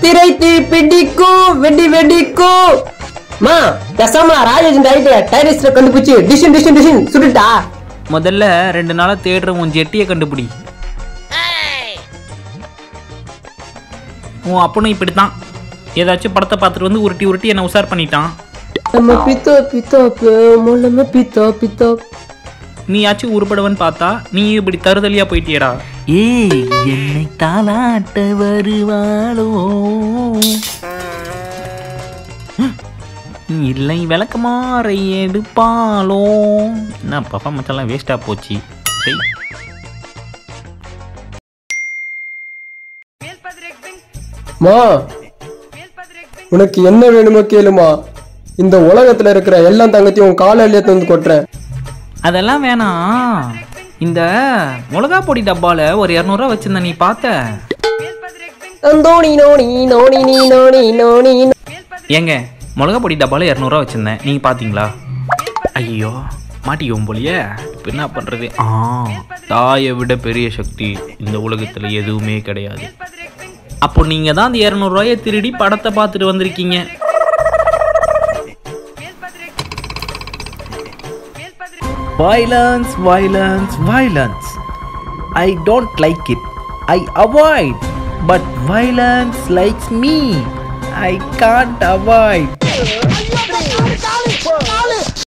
திரை தீ பிடிக்கும் வெடி வெடிக்கும் மா பேசாம ராஜேஷ் இந்த ஐடியா டைரிஸ்ட்ல கண்டுபிடிச்சு டிஷன் டிஷன் டிஷன் சுட்டுட்டா முதல்ல ரெண்டு நாளா தேடுற உன் ஜெட்டியை கண்டுபிடி உன் அப்பனும் இப்படித்தான் ஏதாச்சும் படத்தை பார்த்துட்டு வந்து உருட்டி உருட்டி என்னை உஷார் பண்ணிட்டான் நம்ம பித்தோ பித்தோ நம்ம பித்தோ பித்தோ நீயாச்சும் உருப்படுவன் பார்த்தா நீ இப்படி தருதலியா போயிட்டியடா ஏய் என்னை தாளாட்ட வருவாளோ இல்லை விளக்கமாறை எடுப்பாளோ என்ன பர்ஃபார்மன்ஸ் எல்லாம் வேஸ்டா போச்சு சரி மா உனக்கு என்ன வேணுமோ கேளுமா இந்த உலகத்துல இருக்கிற எல்லா தங்கத்தையும் உன் காலையிலேயே வந்து கொட்டுறேன் அதெல்லாம் வேணாம் இந்த மிளகா பொடி டப்பால ஒரு இரநூறுவா வச்சிருந்த நீ பார்த்த நோனி நோனி நோனி நீ நோனி நோனி ஏங்க மிளகா பொடி டப்பால இரநூறுவா வச்சிருந்தேன் நீங்க பாத்தீங்களா ஐயோ மாட்டிக்குவோம் போலியே இப்போ என்ன பண்றது ஆ தாயை விட பெரிய சக்தி இந்த உலகத்துல எதுவுமே கிடையாது அப்போ நீங்க தான் அந்த இரநூறுவாயை திருடி படத்தை பார்த்துட்டு வந்திருக்கீங்க Violence, violence, violence. I don't like it. I avoid. But violence likes me. I can't avoid.